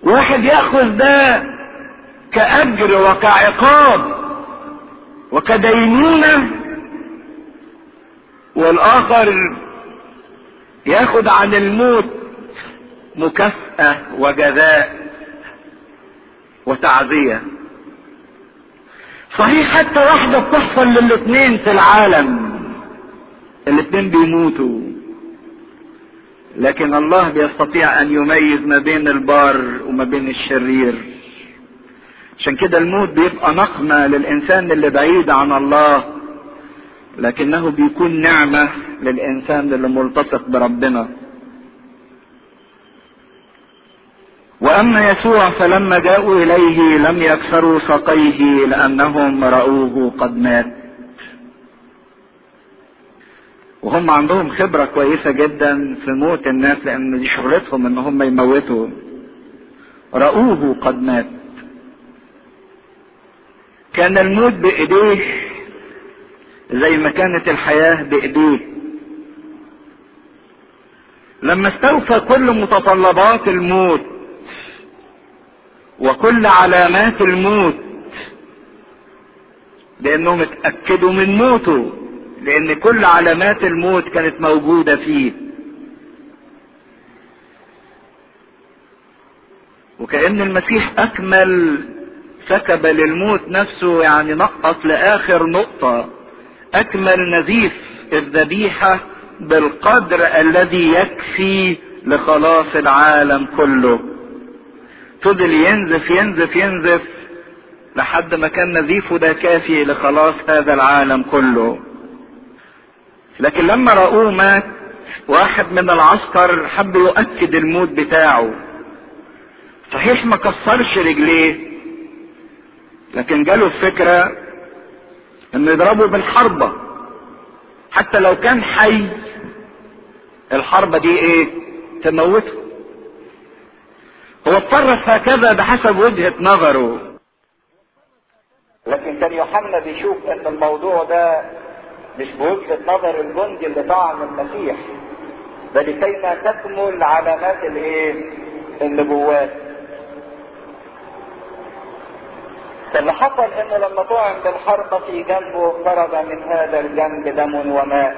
واحد ياخذ ده كأجر وكعقاب وكدينونة والآخر ياخد عن الموت مكافأة وجزاء وتعزية صحيح حتى واحدة بتحصل للاتنين في العالم الاتنين بيموتوا لكن الله بيستطيع ان يميز ما بين البار وما بين الشرير عشان كده الموت بيبقى نقمة للإنسان اللي بعيد عن الله لكنه بيكون نعمة للإنسان اللي ملتصق بربنا وأما يسوع فلما جاءوا إليه لم يكسروا ساقيه لأنهم رأوه قد مات وهم عندهم خبرة كويسة جدا في موت الناس لأن دي شغلتهم إن هم يموتوا رأوه قد مات كان الموت بايديه زي ما كانت الحياة بايديه لما استوفى كل متطلبات الموت وكل علامات الموت لانهم اتأكدوا من موته لان كل علامات الموت كانت موجودة فيه وكأن المسيح اكمل سكب للموت نفسه يعني نقط لاخر نقطة اكمل نزيف الذبيحة بالقدر الذي يكفي لخلاص العالم كله فضل ينزف ينزف ينزف لحد ما كان نزيفه ده كافي لخلاص هذا العالم كله لكن لما رأوه مات واحد من العسكر حب يؤكد الموت بتاعه صحيح ما كسرش رجليه لكن جاله الفكرة انه يضربه بالحربة حتى لو كان حي الحربة دي ايه تموته هو اتصرف هكذا بحسب وجهة نظره لكن كان يوحنا بيشوف ان الموضوع ده مش بوجهة نظر الجندي اللي طعن المسيح ده لكيما تكمل علامات الايه النبوات فاللي حصل انه لما طعن بالحربة في جنبه خرج من هذا الجنب دم وماء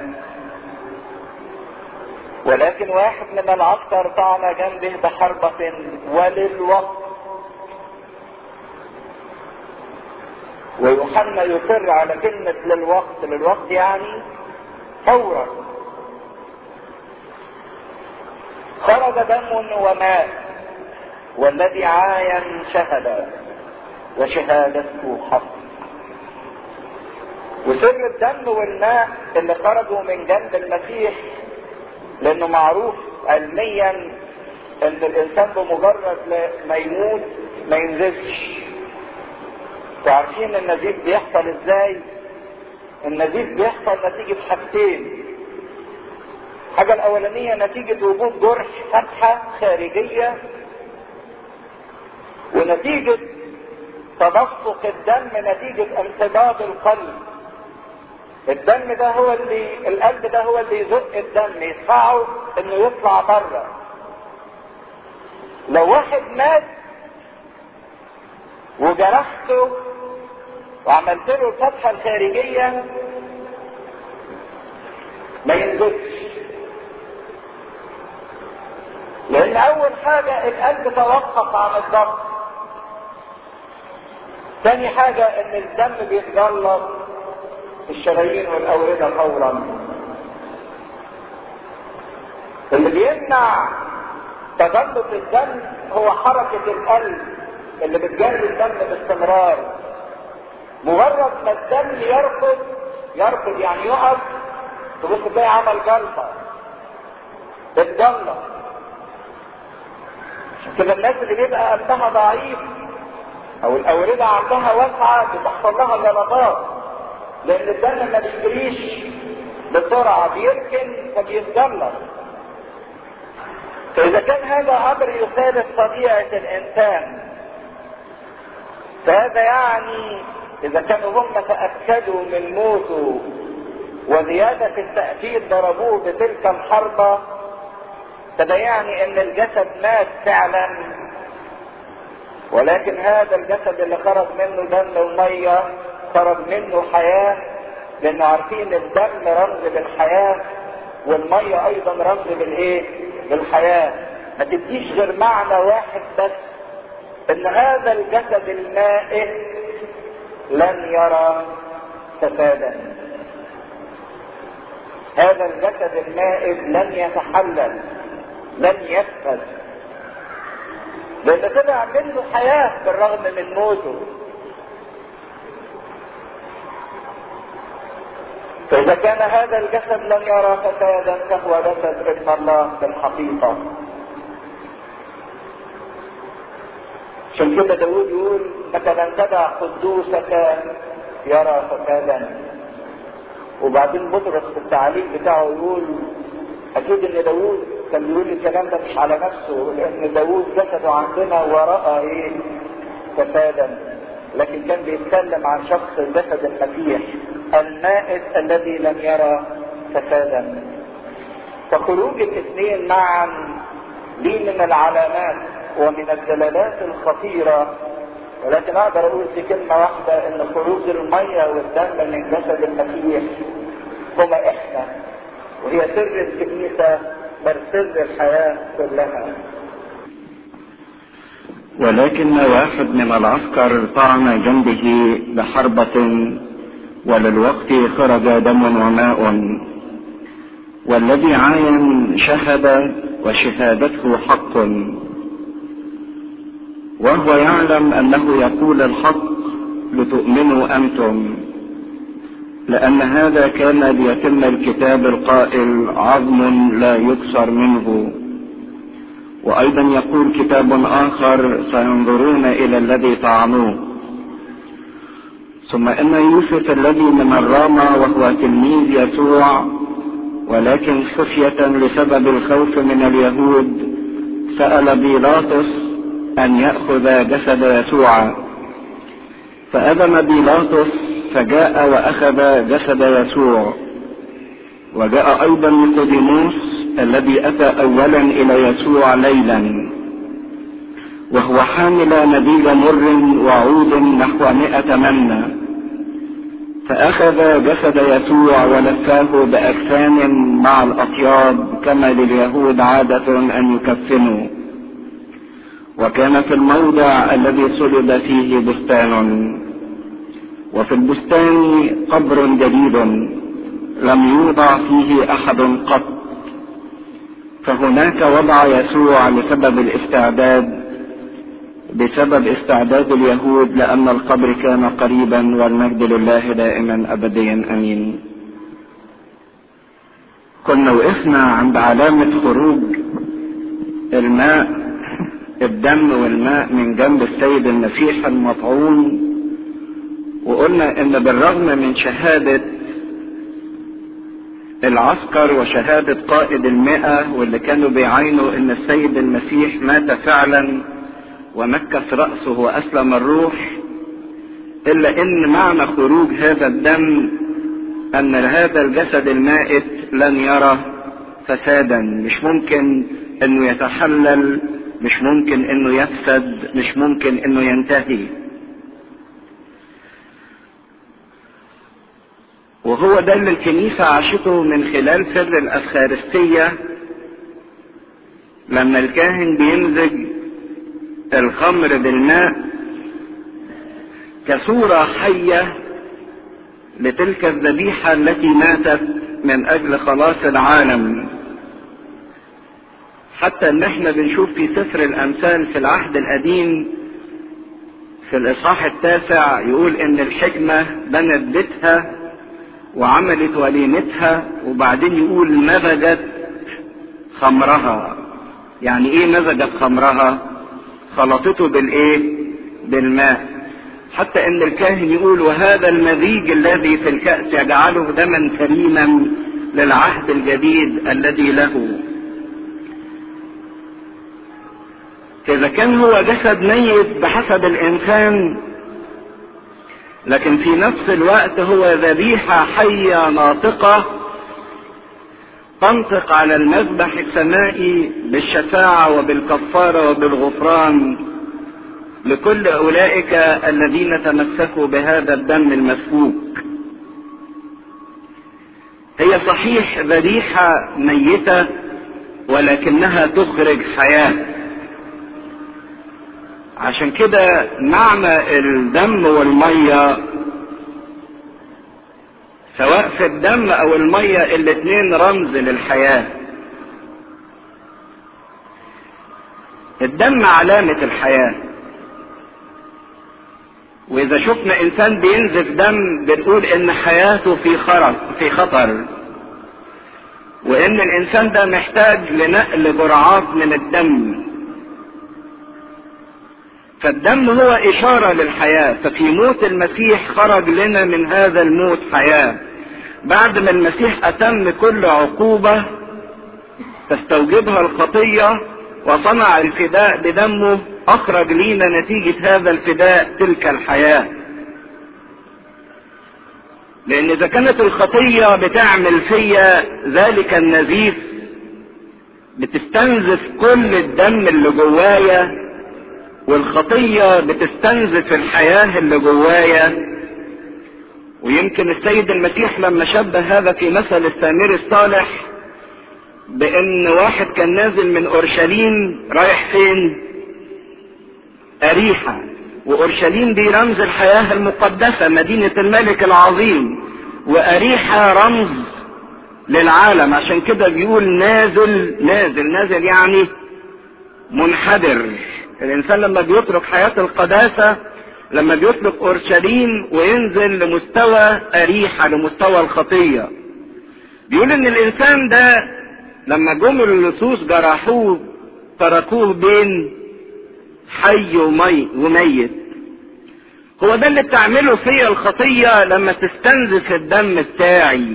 ولكن واحد من العسكر طعن جنبه بحربة وللوقت ويوحنا يصر على كلمة للوقت للوقت يعني فورا خرج دم وماء والذي عاين شهد وشهادته حق وسر الدم والماء اللي خرجوا من جنب المسيح لانه معروف علميا ان الانسان بمجرد ما يموت ما ينزفش وعارفين النزيف بيحصل ازاي النزيف بيحصل نتيجة حاجتين الحاجة الاولانية نتيجة وجود جرح فتحة خارجية ونتيجة تدفق الدم نتيجة انقباض القلب الدم ده هو اللي القلب ده هو اللي يزق الدم يدفعه انه يطلع بره لو واحد مات وجرحته وعملت له الفتحة الخارجية ما ينزلش لان اول حاجة القلب توقف عن الضغط تاني حاجة ان الدم بيتجلط في الشرايين والاوردة فورا اللي بيمنع تجلط الدم هو حركة القلب اللي بتجري الدم باستمرار مجرد ما الدم يركض يركض يعني يقف تبص تلاقي عمل جلطة بتجلط كده الناس اللي بيبقى قلبها ضعيف او الاوردة عندها واسعة بتحصل لها جلطات لان الدم ما بيجريش بسرعة بيركن فبيتجلط فاذا كان هذا امر يخالف طبيعة الانسان فهذا يعني اذا كانوا هم تأكدوا من موته وزيادة التأكيد ضربوه بتلك الحربة فده يعني ان الجسد مات فعلا ولكن هذا الجسد اللي خرج منه دم وميه خرج منه حياه لان عارفين الدم رمز بالحياه والميه ايضا رمز بالايه؟ بالحياه ما تديش غير معنى واحد بس ان هذا الجسد المائت لن يرى فسادا هذا الجسد المائت لن يتحلل لن يفسد لان طلع منه حياه بالرغم من موته فإذا كان هذا الجسد لن يرى فسادا فهو جسد ابن الله بالحقيقة. عشان كده داود يقول انك لن تدع قدوسك يرى فسادا. وبعدين بطرس في التعليق بتاعه يقول اكيد ان داود كان بيقول الكلام ده مش على نفسه لان داود جسده عندنا ورأى ايه فسادا لكن كان بيتكلم عن شخص جسد المسيح المائت الذي لم يرى فسادا فخروج الاثنين معا لي من العلامات ومن الدلالات الخطيرة ولكن اقدر اقول في كلمة واحدة ان خروج المية والدم من جسد المسيح هما احنا وهي سر الكنيسة بل سر الحياة كلها ولكن واحد من العسكر طعن جنبه بحربة وللوقت خرج دم وماء والذي عاين شهد وشهادته حق وهو يعلم انه يقول الحق لتؤمنوا انتم لان هذا كان ليتم الكتاب القائل عظم لا يكسر منه وايضا يقول كتاب اخر سينظرون الى الذي طعنوه ثم ان يوسف الذي من الرامة وهو تلميذ يسوع ولكن خفية لسبب الخوف من اليهود سأل بيلاطس أن يأخذ جسد يسوع فأذن بيلاطس فجاء وأخذ جسد يسوع وجاء أيضا نيقوديموس الذي أتى أولا إلى يسوع ليلا وهو حامل نبيل مر وعود نحو مئة منة فأخذ جسد يسوع ولفاه بأكفان مع الأطياب كما لليهود عادة أن يكفنوا وكان في الموضع الذي صلب فيه بستان وفي البستان قبر جديد لم يوضع فيه أحد قط فهناك وضع يسوع لسبب الاستعداد بسبب استعداد اليهود لأن القبر كان قريبا والمجد لله دائما أبديا أمين كنا وقفنا عند علامة خروج الماء الدم والماء من جنب السيد المسيح المطعون وقلنا ان بالرغم من شهادة العسكر وشهادة قائد المئة واللي كانوا بيعاينوا ان السيد المسيح مات فعلا ومكس رأسه وأسلم الروح إلا إن معنى خروج هذا الدم أن هذا الجسد المائت لن يرى فسادا مش ممكن إنه يتحلل مش ممكن إنه يفسد مش ممكن إنه ينتهي وهو ده اللي الكنيسة عاشته من خلال سر الأفخارستية لما الكاهن بيمزج الخمر بالماء كصورة حية لتلك الذبيحة التي ماتت من أجل خلاص العالم حتى ان احنا بنشوف في سفر الامثال في العهد القديم في الاصحاح التاسع يقول ان الحكمة بنت بيتها وعملت وليمتها وبعدين يقول مزجت خمرها يعني ايه مزجت خمرها خلطته بالايه بالماء حتى ان الكاهن يقول وهذا المزيج الذي في الكأس يجعله دما كريما للعهد الجديد الذي له فاذا كان هو جسد ميت بحسب الانسان لكن في نفس الوقت هو ذبيحة حية ناطقة تنطق على المذبح السمائي بالشفاعة وبالكفارة وبالغفران لكل اولئك الذين تمسكوا بهذا الدم المسفوك هي صحيح ذبيحه ميته ولكنها تخرج حياه عشان كده معنى الدم والميه سواء في الدم او الميه الاتنين رمز للحياه الدم علامه الحياه واذا شفنا انسان بينزف دم بنقول ان حياته في خرق في خطر وان الانسان ده محتاج لنقل جرعات من الدم فالدم هو اشاره للحياه ففي موت المسيح خرج لنا من هذا الموت حياه بعد ما المسيح اتم كل عقوبه تستوجبها الخطيه وصنع الفداء بدمه اخرج لينا نتيجه هذا الفداء تلك الحياه لان اذا كانت الخطيه بتعمل فيا ذلك النزيف بتستنزف كل الدم اللي جوايا والخطيه بتستنزف الحياه اللي جوايا ويمكن السيد المسيح لما شبه هذا في مثل السامر الصالح بان واحد كان نازل من اورشليم رايح فين اريحه واورشليم دي رمز الحياه المقدسه مدينه الملك العظيم واريحه رمز للعالم عشان كده بيقول نازل نازل نازل يعني منحدر الانسان لما بيترك حياه القداسه لما بيترك اورشليم وينزل لمستوى اريحه لمستوى الخطيه بيقول ان الانسان ده لما جم اللصوص جرحوه تركوه بين حي ومي وميت هو ده اللي بتعمله فيا الخطية لما تستنزف الدم بتاعي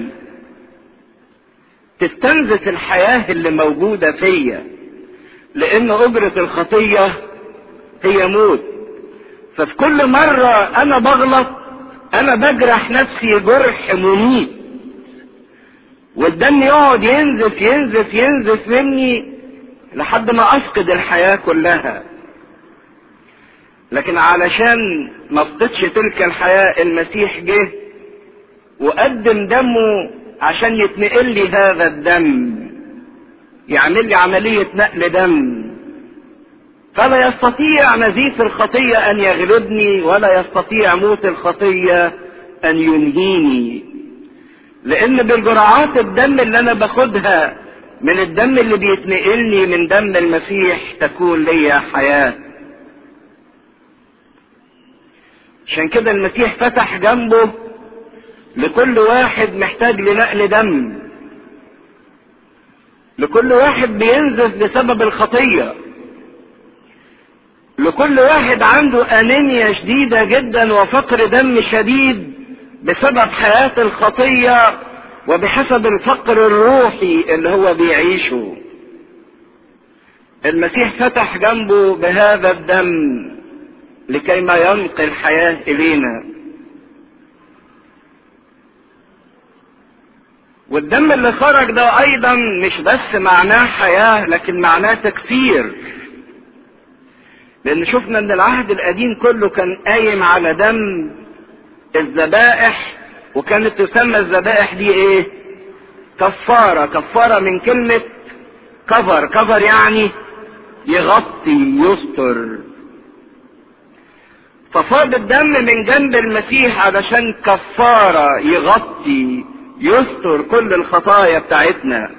تستنزف الحياة اللي موجودة فيا لأن أجرة الخطية هي موت ففي كل مرة أنا بغلط أنا بجرح نفسي جرح مميت والدم يقعد ينزف ينزف ينزف مني لحد ما افقد الحياة كلها لكن علشان ما افقدش تلك الحياة المسيح جه وقدم دمه عشان يتنقل لي هذا الدم يعمل لي عملية نقل دم فلا يستطيع نزيف الخطية ان يغلبني ولا يستطيع موت الخطية ان ينهيني لان بالجرعات الدم اللي انا باخدها من الدم اللي بيتنقلني من دم المسيح تكون ليا حياة عشان كده المسيح فتح جنبه لكل واحد محتاج لنقل دم لكل واحد بينزف بسبب الخطية لكل واحد عنده أنيميا شديدة جدا وفقر دم شديد بسبب حياة الخطية وبحسب الفقر الروحي اللي هو بيعيشه المسيح فتح جنبه بهذا الدم لكي ما ينقل الحياة إلينا والدم اللي خرج ده أيضا مش بس معناه حياة لكن معناه تكفير لأن شفنا إن العهد القديم كله كان قايم على دم الذبائح وكانت تسمى الذبائح دي ايه كفارة كفارة من كلمة كفر كفر يعني يغطي يستر ففاض الدم من جنب المسيح علشان كفارة يغطي يستر كل الخطايا بتاعتنا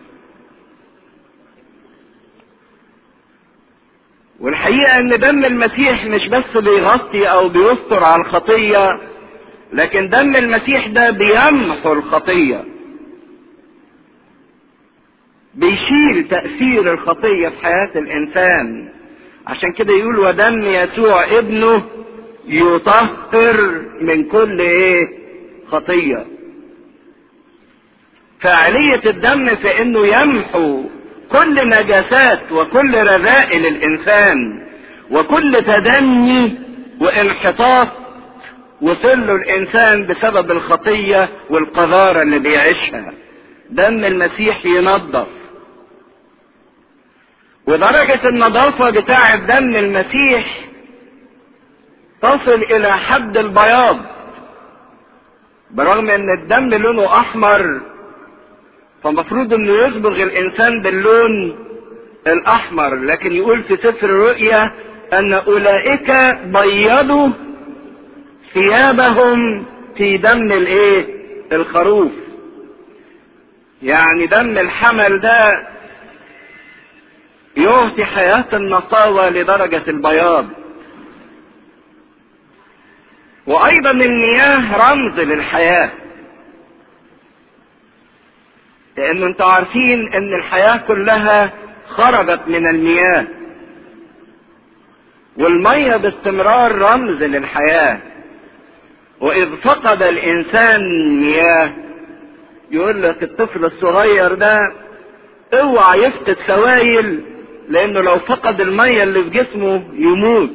والحقيقة ان دم المسيح مش بس بيغطي او بيستر على الخطية لكن دم المسيح ده بيمحو الخطية بيشيل تأثير الخطية في حياة الإنسان عشان كده يقول ودم يسوع ابنه يطهر من كل ايه خطية فعالية الدم في انه يمحو كل نجاسات وكل رذائل الانسان وكل تدني وانحطاط وصل له الانسان بسبب الخطية والقذارة اللي بيعيشها دم المسيح ينظف ودرجة النظافة بتاعة دم المسيح تصل الى حد البياض برغم ان الدم لونه احمر فمفروض انه يصبغ الانسان باللون الاحمر لكن يقول في سفر الرؤيا ان اولئك بيضوا ثيابهم في دم الايه الخروف يعني دم الحمل ده يعطي حياة النقاوة لدرجة البياض وايضا المياه رمز للحياة لانه انتوا عارفين ان الحياة كلها خرجت من المياه والمية باستمرار رمز للحياة واذ فقد الانسان مياه يقول لك الطفل الصغير ده اوعى يفتت سوائل لانه لو فقد المية اللي في جسمه يموت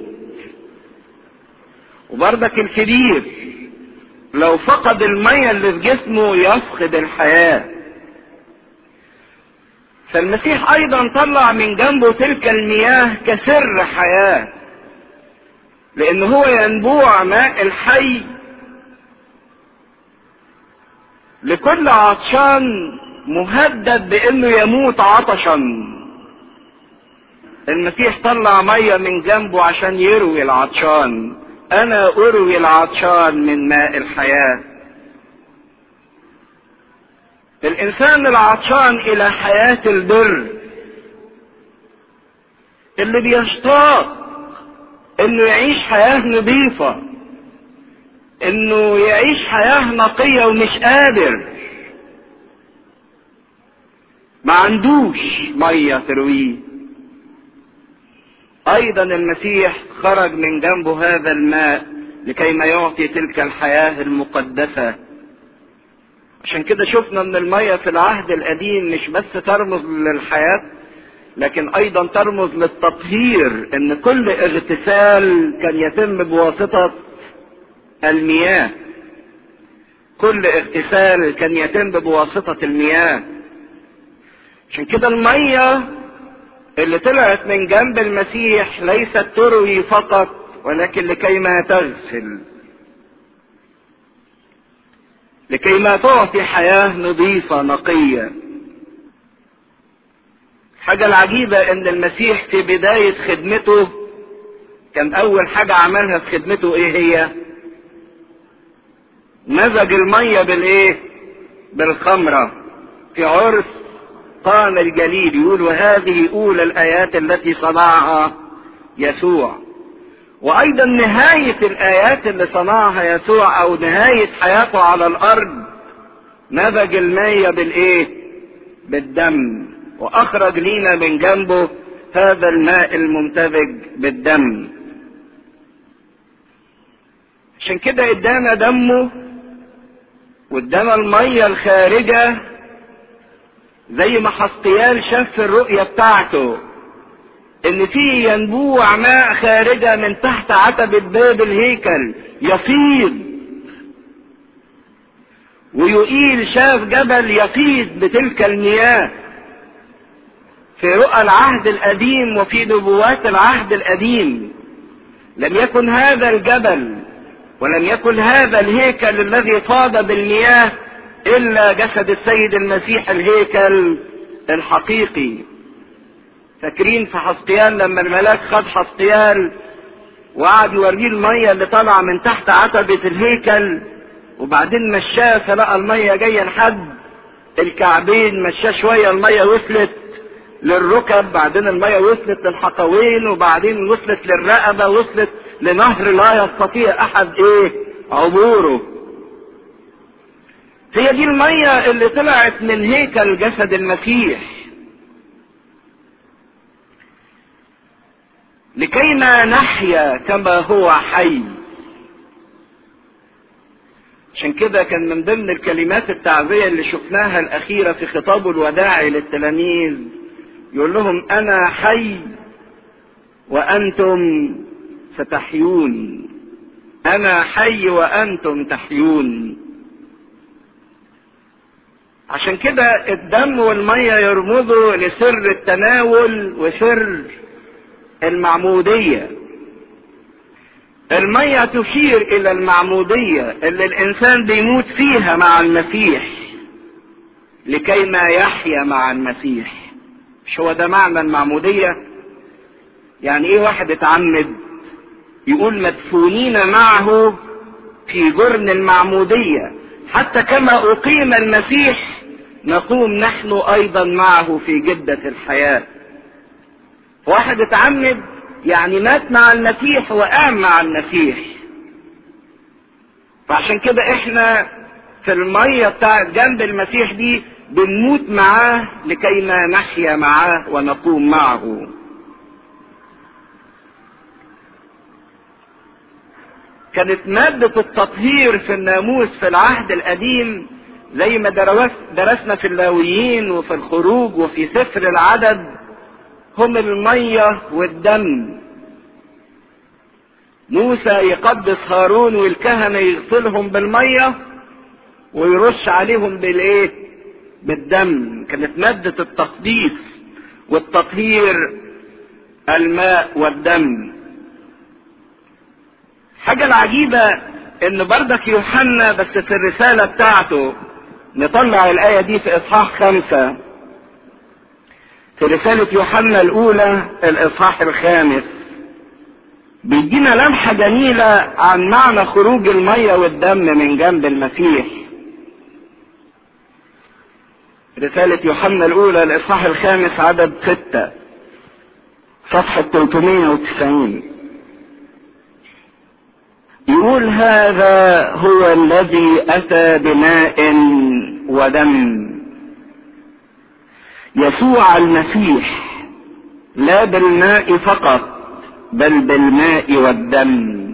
وبرضك الكبير لو فقد المية اللي في جسمه يفقد الحياة فالمسيح ايضا طلع من جنبه تلك المياه كسر حياة لان هو ينبوع ماء الحي لكل عطشان مهدد بانه يموت عطشا المسيح طلع ميه من جنبه عشان يروي العطشان انا اروي العطشان من ماء الحياه الانسان العطشان الى حياه البر اللي بيشتاق انه يعيش حياه نظيفه انه يعيش حياه نقيه ومش قادر ما عندوش ميه ترويه ايضا المسيح خرج من جنبه هذا الماء لكي ما يعطي تلك الحياه المقدسه عشان كده شفنا ان الميه في العهد القديم مش بس ترمز للحياه لكن ايضا ترمز للتطهير ان كل اغتسال كان يتم بواسطه المياه كل اغتسال كان يتم بواسطه المياه عشان كده الميه اللي طلعت من جنب المسيح ليست تروي فقط ولكن لكي ما تغسل لكي ما تعطي حياة نظيفة نقية الحاجة العجيبة ان المسيح في بداية خدمته كان اول حاجة عملها في خدمته ايه هي مزج المية بالايه بالخمرة في عرس قام الجليل يقول وهذه اولى الايات التي صنعها يسوع وايضا نهاية الايات اللي صنعها يسوع او نهاية حياته على الارض مزج المية بالايه بالدم واخرج لينا من جنبه هذا الماء الممتزج بالدم عشان كده ادانا دمه وادانا المية الخارجة زي ما حسقيال شاف في الرؤية بتاعته ان في ينبوع ماء خارجة من تحت عتبة باب الهيكل يفيض ويقيل شاف جبل يفيض بتلك المياه في رؤى العهد القديم وفي نبوات العهد القديم لم يكن هذا الجبل ولم يكن هذا الهيكل الذي فاض بالمياه الا جسد السيد المسيح الهيكل الحقيقي فاكرين في حسقيال لما الملاك خد حسقيال وقعد يوريه الميه اللي طالعه من تحت عتبه الهيكل وبعدين مشاه فلقى الميه جايه لحد الكعبين مشاه شويه الميه وصلت للركب بعدين الميه وصلت للحقوين وبعدين وصلت للرقبه وصلت لنهر لا يستطيع احد ايه عبوره هي دي الميه اللي طلعت من هيكل جسد المسيح لكي ما نحيا كما هو حي عشان كده كان من ضمن الكلمات التعزية اللي شفناها الأخيرة في خطابه الوداعي للتلاميذ يقول لهم أنا حي وأنتم ستحيون أنا حي وأنتم تحيون عشان كده الدم والمية يرمزوا لسر التناول وسر المعمودية المية تشير الى المعمودية اللي الانسان بيموت فيها مع المسيح لكي ما يحيا مع المسيح مش هو ده معنى المعمودية يعني ايه واحد اتعمد يقول مدفونين معه في جرن المعمودية حتى كما اقيم المسيح نقوم نحن ايضا معه في جدة الحياة واحد اتعمد يعني مات مع المسيح وقام مع المسيح فعشان كده احنا في المية بتاعت جنب المسيح دي بنموت معاه لكي ما نحيا معاه ونقوم معه كانت مادة التطهير في الناموس في العهد القديم زي ما درسنا في اللاويين وفي الخروج وفي سفر العدد هم المية والدم موسى يقدس هارون والكهنة يغسلهم بالمية ويرش عليهم بالايه بالدم كانت مادة التقديس والتطهير الماء والدم حاجة العجيبة ان بردك يوحنا بس في الرسالة بتاعته نطلع الآية دي في إصحاح خمسة في رسالة يوحنا الأولى الإصحاح الخامس بيدينا لمحة جميلة عن معنى خروج المية والدم من جنب المسيح رسالة يوحنا الأولى الإصحاح الخامس عدد ستة صفحة 390 يقول هذا هو الذي أتى بماء ودم يسوع المسيح لا بالماء فقط بل بالماء والدم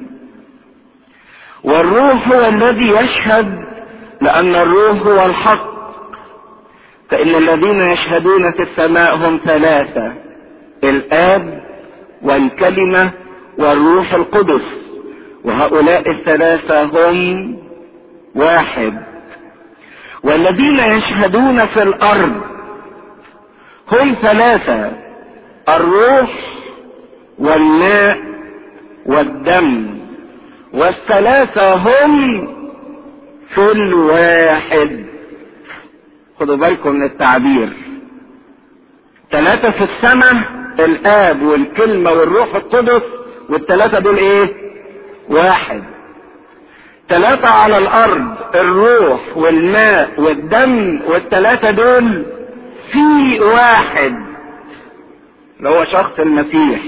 والروح هو الذي يشهد لأن الروح هو الحق فإن الذين يشهدون في السماء هم ثلاثة الآب والكلمة والروح القدس وهؤلاء الثلاثة هم واحد والذين يشهدون في الأرض هم ثلاثة الروح والماء والدم والثلاثة هم في الواحد خدوا بالكم من التعبير ثلاثة في السماء الآب والكلمة والروح القدس والثلاثة دول إيه؟ واحد ثلاثة على الأرض الروح والماء والدم والثلاثة دول في واحد اللي هو شخص المسيح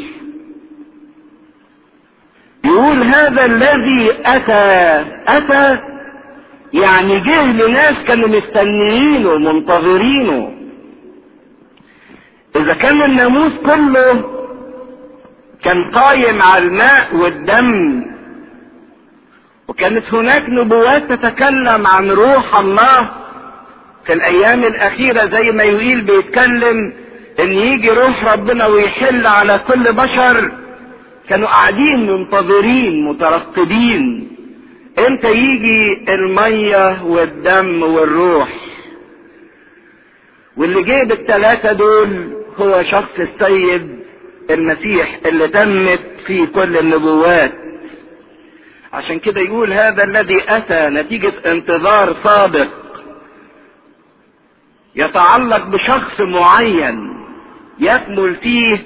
يقول هذا الذي أتى أتى يعني جه لناس كانوا مستنيينه منتظرينه إذا كان الناموس كله كان قايم على الماء والدم وكانت هناك نبوات تتكلم عن روح الله في الايام الاخيره زي ما يويل بيتكلم ان يجي روح ربنا ويحل على كل بشر كانوا قاعدين منتظرين مترقبين امتى يجي الميه والدم والروح واللي جه بالثلاثه دول هو شخص السيد المسيح اللي تمت في كل النبوات عشان كده يقول هذا الذي اتى نتيجه انتظار صادق يتعلق بشخص معين يكمل فيه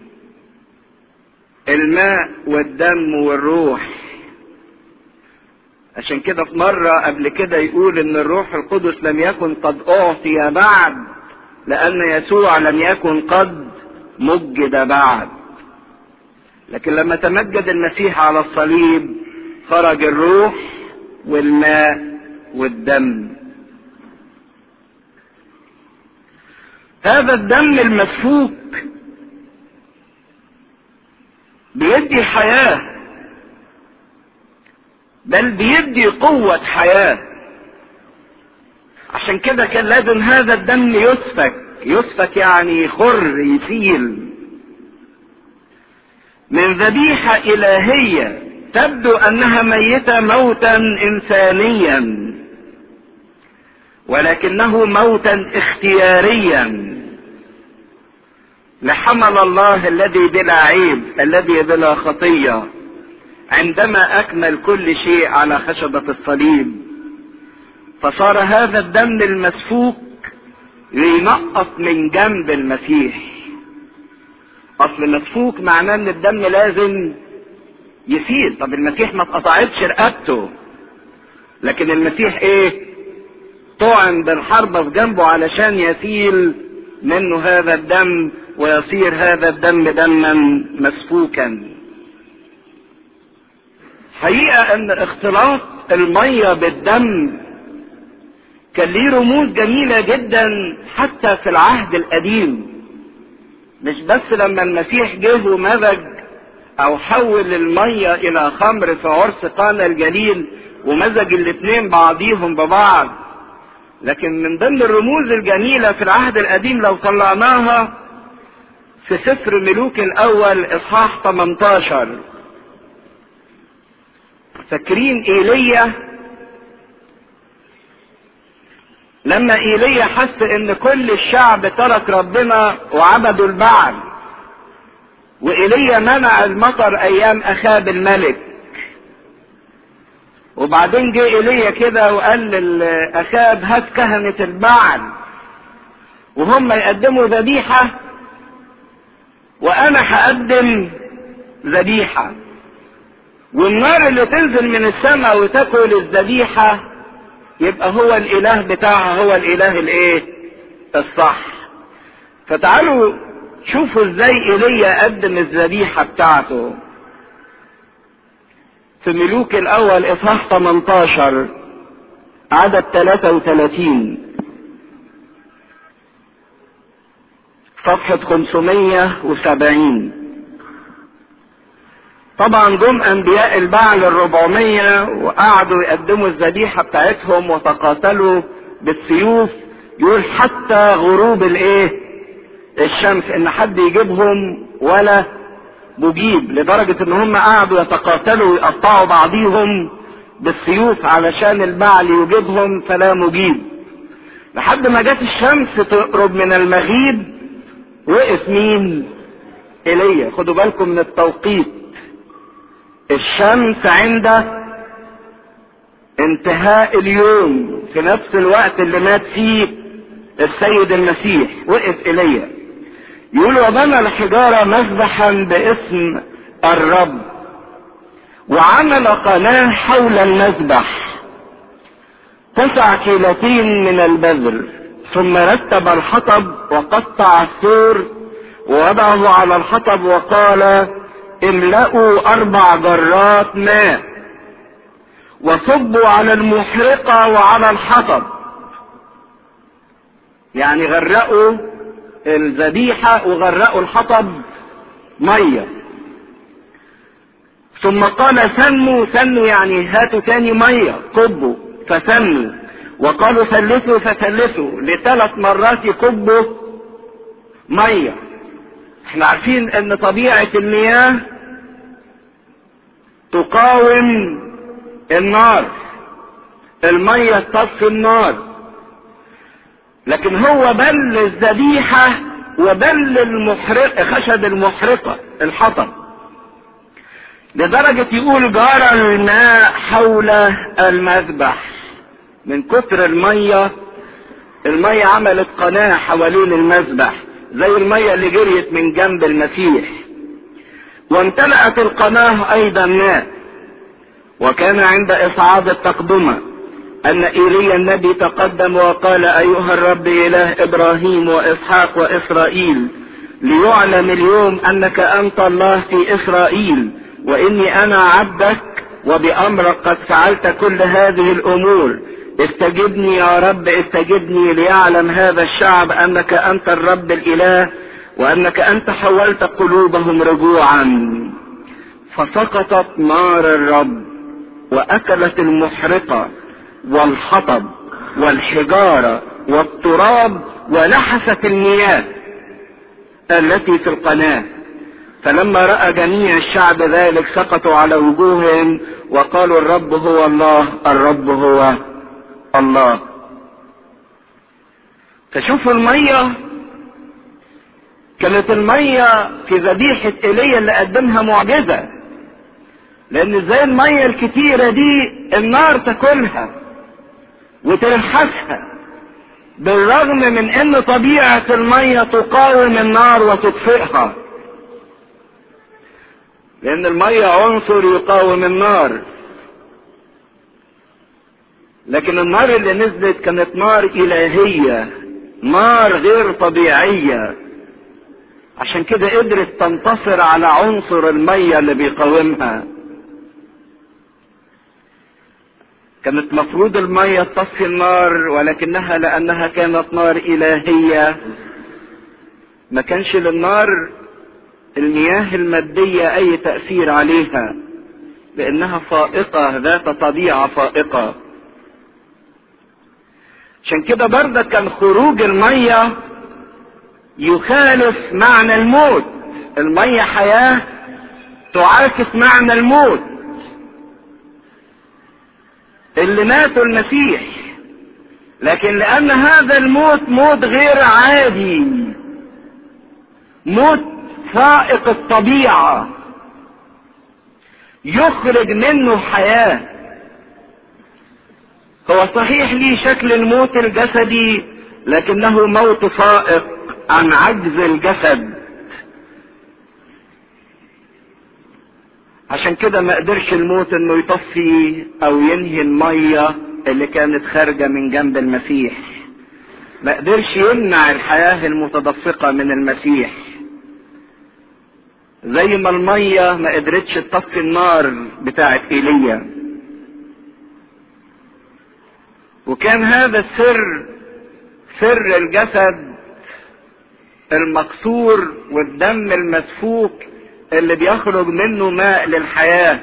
الماء والدم والروح عشان كده في مرة قبل كده يقول ان الروح القدس لم يكن قد اعطي بعد لان يسوع لم يكن قد مجد بعد لكن لما تمجد المسيح على الصليب خرج الروح والماء والدم هذا الدم المسفوك بيدي حياة بل بيدي قوة حياة عشان كده كان لازم هذا الدم يسفك يسفك يعني خر يسيل من ذبيحة إلهية تبدو أنها ميتة موتا إنسانيا ولكنه موتا اختياريا لحمل الله الذي بلا عيب الذي بلا خطيه عندما اكمل كل شيء على خشبة الصليب فصار هذا الدم المسفوك ينقط من جنب المسيح اصل مسفوك معناه ان الدم لازم يسيل طب المسيح ما اتقطعتش رقبته لكن المسيح ايه طعن بالحربة في جنبه علشان يسيل منه هذا الدم ويصير هذا الدم دما مسفوكا حقيقة ان اختلاط المية بالدم كان ليه رموز جميلة جدا حتى في العهد القديم مش بس لما المسيح جه ومزج او حول المية الى خمر في عرس قانا الجليل ومزج الاتنين بعضيهم ببعض لكن من ضمن الرموز الجميلة في العهد القديم لو طلعناها في سفر ملوك الاول اصحاح 18 فاكرين ايليا لما ايليا حس ان كل الشعب ترك ربنا وعبدوا البعل وايليا منع المطر ايام اخاب الملك وبعدين جه ايليا كده وقال لاخاب هات كهنة البعل وهم يقدموا ذبيحة وانا هقدم ذبيحة والنار اللي تنزل من السماء وتاكل الذبيحة يبقى هو الاله بتاعها هو الاله الايه الصح فتعالوا شوفوا ازاي ايليا قدم الذبيحة بتاعته في ملوك الاول اصحاح 18 عدد 33 صفحة 570 طبعا جم انبياء البعل الربعمية وقعدوا يقدموا الذبيحة بتاعتهم وتقاتلوا بالسيوف يقول حتى غروب الايه الشمس ان حد يجيبهم ولا مجيب لدرجة ان هم قعدوا يتقاتلوا ويقطعوا بعضيهم بالسيوف علشان البعل يجيبهم فلا مجيب لحد ما جت الشمس تقرب من المغيب وقف مين ايليا خدوا بالكم من التوقيت الشمس عند انتهاء اليوم في نفس الوقت اللي مات فيه السيد المسيح وقف ايليا يقول وبنى الحجارة مذبحا باسم الرب وعمل قناة حول المذبح تسع كيلتين من البذر ثم رتب الحطب وقطع الثور ووضعه على الحطب وقال املأوا اربع جرات ماء وصبوا على المحرقة وعلى الحطب يعني غرقوا الذبيحة وغرقوا الحطب مية ثم قال سنوا سنوا يعني هاتوا تاني مية كبوا فسنوا وقالوا ثلثوا فثلثوا لثلاث مرات يكبوا مية احنا عارفين ان طبيعة المياه تقاوم النار المية تطفي النار لكن هو بل الذبيحة وبل المحرقة خشب المحرقة الحطب لدرجة يقول جرى الماء حول المذبح من كتر المية المية عملت قناة حوالين المذبح زي المية اللي جريت من جنب المسيح وامتلأت القناة ايضا ماء وكان عند اصعاد التقدمة ان ايليا النبي تقدم وقال ايها الرب اله ابراهيم واسحاق واسرائيل ليعلم اليوم انك انت الله في اسرائيل واني انا عبدك وبامرك قد فعلت كل هذه الامور استجبني يا رب استجبني ليعلم هذا الشعب انك انت الرب الاله وانك انت حولت قلوبهم رجوعا فسقطت نار الرب واكلت المحرقه والحطب والحجاره والتراب ولحست المياه التي في القناه فلما راى جميع الشعب ذلك سقطوا على وجوههم وقالوا الرب هو الله الرب هو الله فشوفوا الميه كانت الميه في ذبيحه ايليا اللي قدمها معجزه لان زي المية الكتيرة دي النار تاكلها وتلحسها بالرغم من ان طبيعة المية تقاوم النار وتطفئها لان المية عنصر يقاوم النار لكن النار اللي نزلت كانت نار الهية نار غير طبيعية عشان كده قدرت تنتصر على عنصر المية اللي بيقاومها كانت مفروض المية تطفي النار ولكنها لأنها كانت نار إلهية ما كانش للنار المياه المادية أي تأثير عليها لأنها فائقة ذات طبيعة فائقة عشان كده برضه كان خروج المية يخالف معنى الموت المية حياة تعاكس معنى الموت اللي ماتوا المسيح لكن لان هذا الموت موت غير عادي موت فائق الطبيعة يخرج منه حياة هو صحيح ليه شكل الموت الجسدي لكنه موت فائق عن عجز الجسد عشان كده ما قدرش الموت انه يطفي او ينهي المية اللي كانت خارجة من جنب المسيح ما قدرش يمنع الحياة المتدفقة من المسيح زي ما المية ما قدرتش تطفي النار بتاعت ايليا وكان هذا السر سر الجسد المكسور والدم المسفوك اللي بيخرج منه ماء للحياة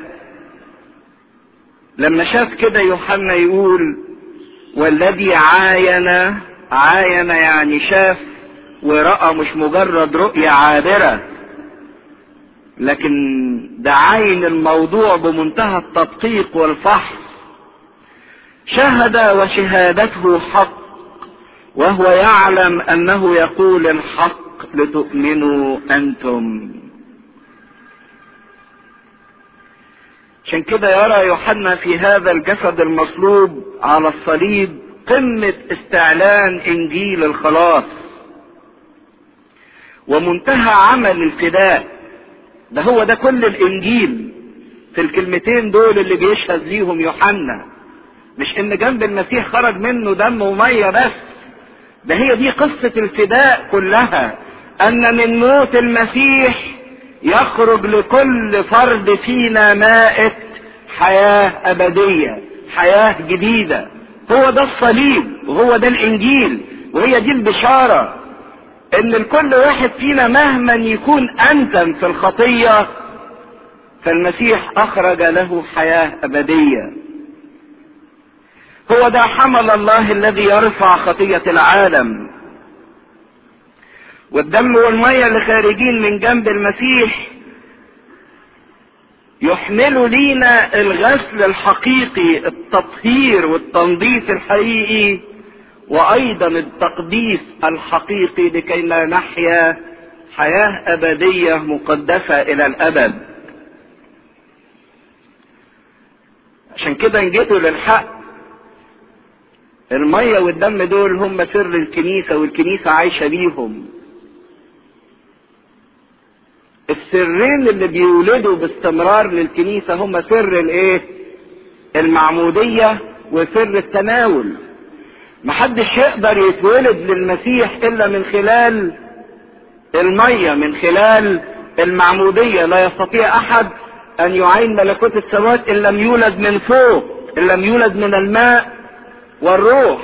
لما شاف كده يوحنا يقول والذي عاين عاين يعني شاف ورأى مش مجرد رؤية عابرة لكن ده عين الموضوع بمنتهى التدقيق والفحص شهد وشهادته حق وهو يعلم انه يقول الحق لتؤمنوا انتم عشان كده يرى يوحنا في هذا الجسد المصلوب على الصليب قمة استعلان انجيل الخلاص ومنتهى عمل الفداء ده هو ده كل الانجيل في الكلمتين دول اللي بيشهد ليهم يوحنا مش ان جنب المسيح خرج منه دم وميه بس ده هي دي قصة الفداء كلها ان من موت المسيح يخرج لكل فرد فينا مائة حياة ابدية حياة جديدة هو ده الصليب وهو ده الانجيل وهي دي البشارة ان لكل واحد فينا مهما يكون انتم في الخطية فالمسيح اخرج له حياة ابدية هو ده حمل الله الذي يرفع خطية العالم والدم والمية اللي خارجين من جنب المسيح يحملوا لينا الغسل الحقيقي التطهير والتنظيف الحقيقي وايضا التقديس الحقيقي لكي لا نحيا حياة ابدية مقدسة الى الابد عشان كده نجيتوا للحق المية والدم دول هم سر الكنيسة والكنيسة عايشة بيهم السرين اللي بيولدوا باستمرار للكنيسة هم سر الايه المعمودية وسر التناول محدش يقدر يتولد للمسيح الا من خلال المية من خلال المعمودية لا يستطيع احد ان يعين ملكوت السماوات ان لم يولد من فوق ان لم يولد من الماء والروح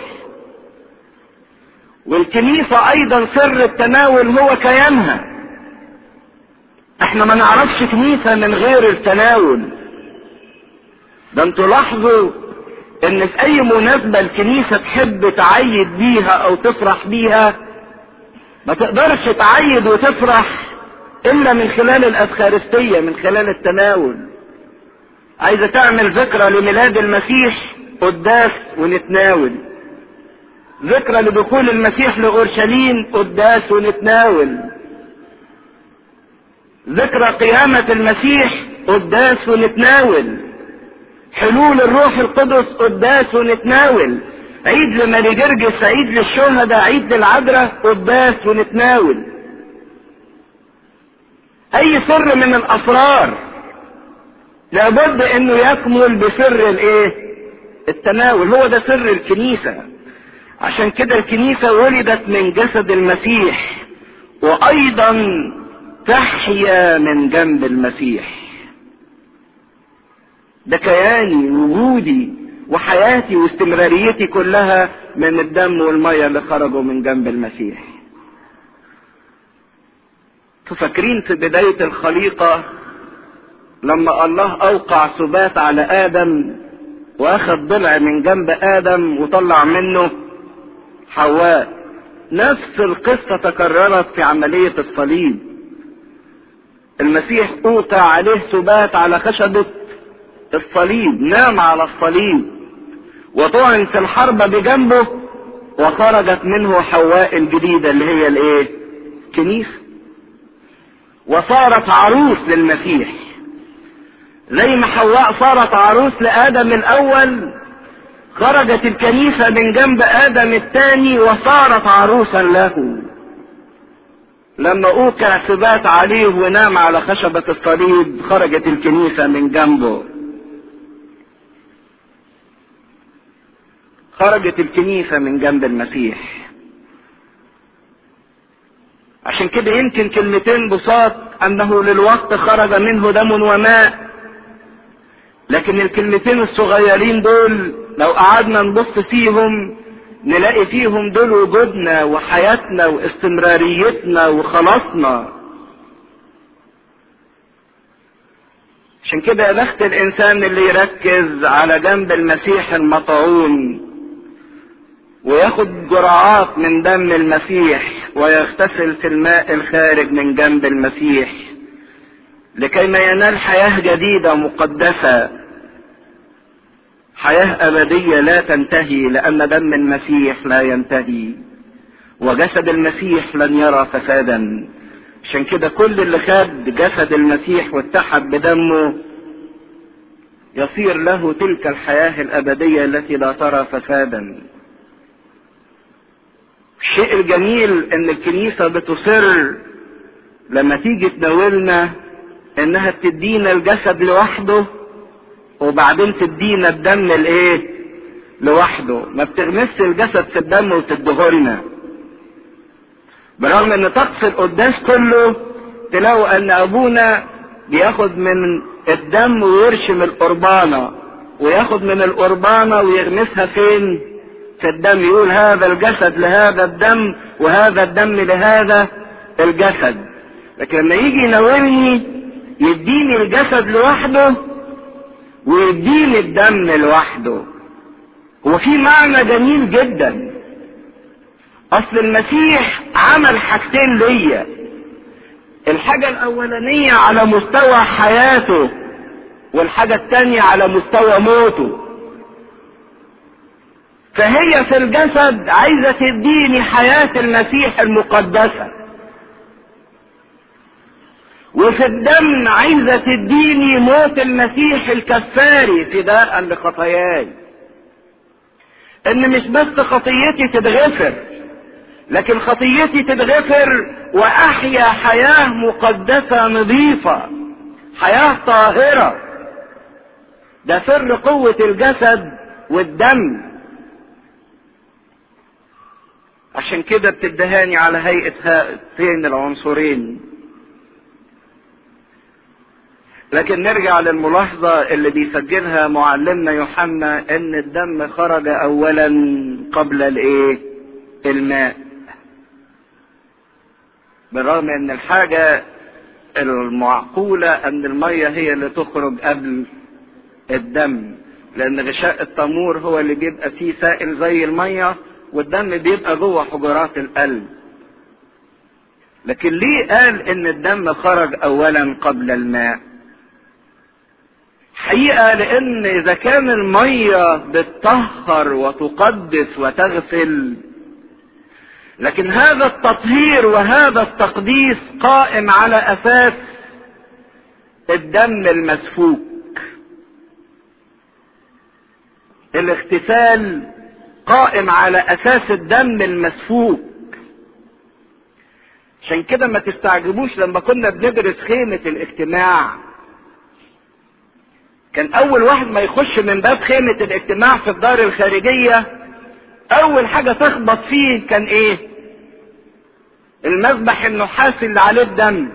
والكنيسة ايضا سر التناول هو كيانها احنا ما نعرفش كنيسة من غير التناول ده انتوا لاحظوا ان في اي مناسبة الكنيسة تحب تعيد بيها او تفرح بيها ما تقدرش تعيد وتفرح الا من خلال الافخارستية من خلال التناول عايزة تعمل ذكرى لميلاد المسيح قداس ونتناول ذكرى لدخول المسيح لأورشليم قداس ونتناول ذكرى قيامة المسيح قداس ونتناول حلول الروح القدس قداس ونتناول عيد لماري جرجس عيد للشهداء عيد للعذراء قداس ونتناول اي سر من الاسرار لابد انه يكمل بسر الايه التناول هو ده سر الكنيسة عشان كده الكنيسة ولدت من جسد المسيح وايضا تحيا من جنب المسيح ده كياني وجودي وحياتي واستمراريتي كلها من الدم والمية اللي خرجوا من جنب المسيح تفكرين في بداية الخليقة لما الله اوقع سبات على ادم واخد ضلع من جنب ادم وطلع منه حواء نفس القصة تكررت في عملية الصليب المسيح اوقع عليه سبات على خشبة الصليب نام على الصليب وطعن في الحرب بجنبه وخرجت منه حواء الجديدة اللي هي الايه كنيسة وصارت عروس للمسيح زي ما حواء صارت عروس لآدم الأول خرجت الكنيسة من جنب آدم الثاني وصارت عروسا له لما أوقع سبات عليه ونام على خشبة الصليب خرجت الكنيسة من جنبه خرجت الكنيسة من جنب المسيح عشان كده يمكن كلمتين بساط انه للوقت خرج منه دم وماء لكن الكلمتين الصغيرين دول لو قعدنا نبص فيهم نلاقي فيهم دول وجودنا وحياتنا واستمراريتنا وخلاصنا عشان كده يا بخت الانسان اللي يركز على جنب المسيح المطعون وياخد جرعات من دم المسيح ويغتسل في الماء الخارج من جنب المسيح لكي ما ينال حياة جديدة مقدسة حياة أبدية لا تنتهي لأن دم المسيح لا ينتهي وجسد المسيح لن يرى فسادا عشان كده كل اللي خد جسد المسيح واتحد بدمه يصير له تلك الحياة الأبدية التي لا ترى فسادا الشيء الجميل ان الكنيسة بتصر لما تيجي تناولنا انها تدينا الجسد لوحده وبعدين تدينا الدم الايه لوحده ما بتغمس الجسد في الدم وتديهولنا برغم ان طقس القداس كله تلاقوا ان ابونا بياخد من الدم ويرشم القربانة وياخد من القربانة ويغمسها فين في الدم يقول هذا الجسد لهذا الدم وهذا الدم لهذا الجسد لكن لما يجي يناولني يديني الجسد لوحده ويديني الدم لوحده هو في معنى جميل جدا اصل المسيح عمل حاجتين ليا الحاجة الاولانية على مستوى حياته والحاجة التانية على مستوى موته فهي في الجسد عايزة تديني حياة المسيح المقدسة وفي الدم عايزة تديني موت المسيح الكفاري فداء لخطاياي ان مش بس خطيتي تتغفر لكن خطيتي تتغفر واحيا حياة مقدسة نظيفة حياة طاهرة ده سر قوة الجسد والدم عشان كده بتدهاني على هيئة هاتين العنصرين لكن نرجع للملاحظة اللي بيسجلها معلمنا يوحنا ان الدم خرج اولا قبل الايه الماء بالرغم ان الحاجة المعقولة ان المية هي اللي تخرج قبل الدم لان غشاء التمور هو اللي بيبقى فيه سائل زي المية والدم بيبقى جوه حجرات القلب لكن ليه قال ان الدم خرج اولا قبل الماء حقيقة لان اذا كان المية بتطهر وتقدس وتغسل لكن هذا التطهير وهذا التقديس قائم على اساس الدم المسفوك الاغتسال قائم على اساس الدم المسفوك عشان كده ما تستعجبوش لما كنا بندرس خيمة الاجتماع كان اول واحد ما يخش من باب خيمة الاجتماع في الدار الخارجية اول حاجة تخبط فيه كان ايه المذبح النحاسي اللي عليه الدم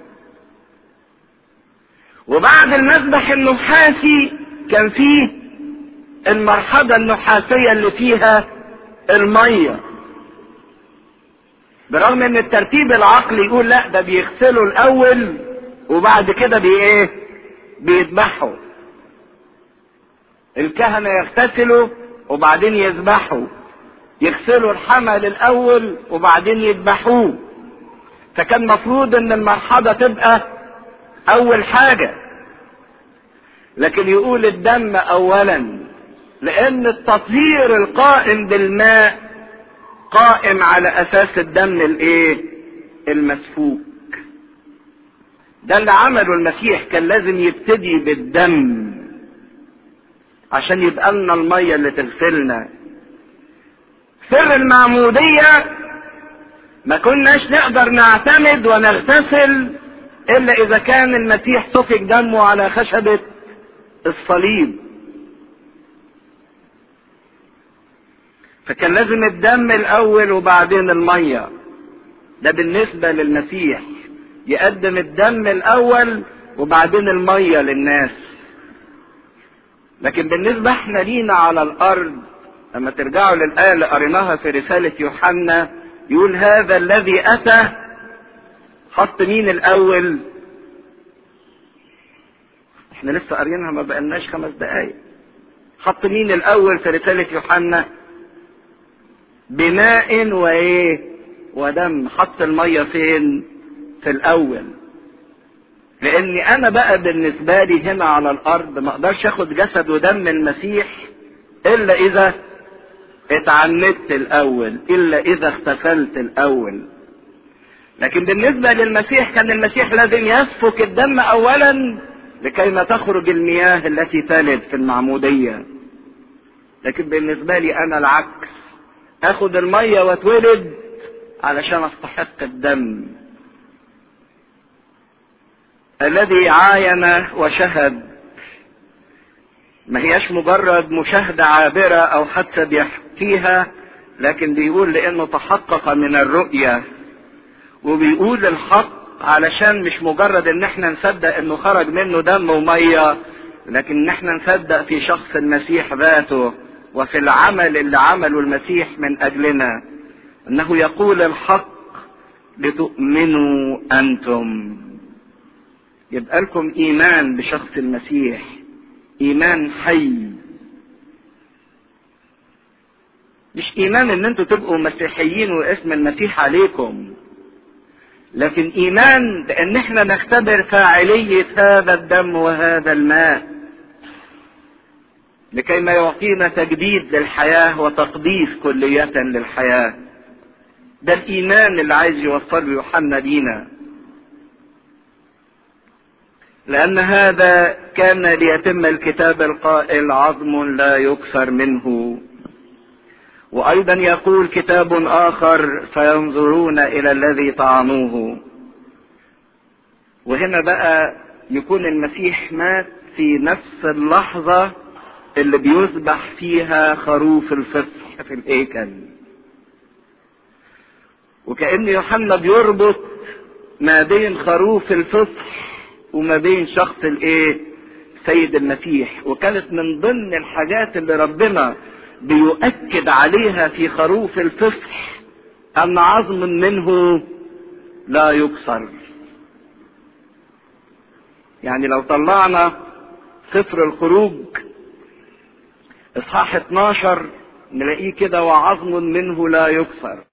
وبعد المذبح النحاسي كان فيه المرحلة النحاسية اللي فيها المية برغم ان الترتيب العقلي يقول لا ده بيغسلوا الاول وبعد كده بي ايه بيذبحوا الكهنة يغتسلوا وبعدين يذبحوا يغسلوا الحمل الاول وبعدين يذبحوه فكان مفروض ان المرحلة تبقى اول حاجة لكن يقول الدم اولا لان التطهير القائم بالماء قائم على اساس الدم الايه المسفوك ده اللي عمله المسيح كان لازم يبتدي بالدم عشان يبقى لنا الميه اللي تغسلنا سر المعمودية ما كناش نقدر نعتمد ونغتسل الا اذا كان المسيح سفك دمه على خشبة الصليب فكان لازم الدم الاول وبعدين المية ده بالنسبة للمسيح يقدم الدم الاول وبعدين المية للناس لكن بالنسبة احنا لينا على الارض لما ترجعوا للآية اللي قريناها في رسالة يوحنا يقول هذا الذي أتى حط مين الأول؟ احنا لسه قاريينها ما بقالناش خمس دقايق. حط مين الأول في رسالة يوحنا؟ بماء وإيه؟ ودم، حط المية فين؟ في الأول. لأني أنا بقى بالنسبة لي هنا على الأرض ما أقدرش آخد جسد ودم المسيح إلا إذا اتعمدت الاول الا اذا اغتسلت الاول لكن بالنسبة للمسيح كان المسيح لازم يسفك الدم اولا لكي ما تخرج المياه التي تلد في المعمودية لكن بالنسبة لي انا العكس اخد المية واتولد علشان استحق الدم الذي عاين وشهد ما هياش مجرد مشاهدة عابرة أو حتى بيحكيها لكن بيقول لأنه تحقق من الرؤية وبيقول الحق علشان مش مجرد إن احنا نصدق إنه خرج منه دم ومية لكن إن احنا نصدق في شخص المسيح ذاته وفي العمل اللي عمله المسيح من أجلنا إنه يقول الحق لتؤمنوا أنتم يبقى لكم إيمان بشخص المسيح ايمان حي مش ايمان ان انتوا تبقوا مسيحيين واسم المسيح عليكم لكن ايمان بان احنا نختبر فاعلية هذا الدم وهذا الماء لكي ما يعطينا تجديد للحياة وتقديس كلية للحياة ده الايمان اللي عايز يوصله يوحنا لينا لأن هذا كان ليتم الكتاب القائل عظم لا يكسر منه وأيضا يقول كتاب آخر فينظرون إلى الذي طعنوه وهنا بقى يكون المسيح مات في نفس اللحظة اللي بيذبح فيها خروف الفصح في الهيكل وكأن يوحنا بيربط ما بين خروف الفصح وما بين شخص الايه سيد المسيح وكانت من ضمن الحاجات اللي ربنا بيؤكد عليها في خروف الفصح ان عظم منه لا يكسر يعني لو طلعنا سفر الخروج اصحاح 12 نلاقيه كده وعظم منه لا يكسر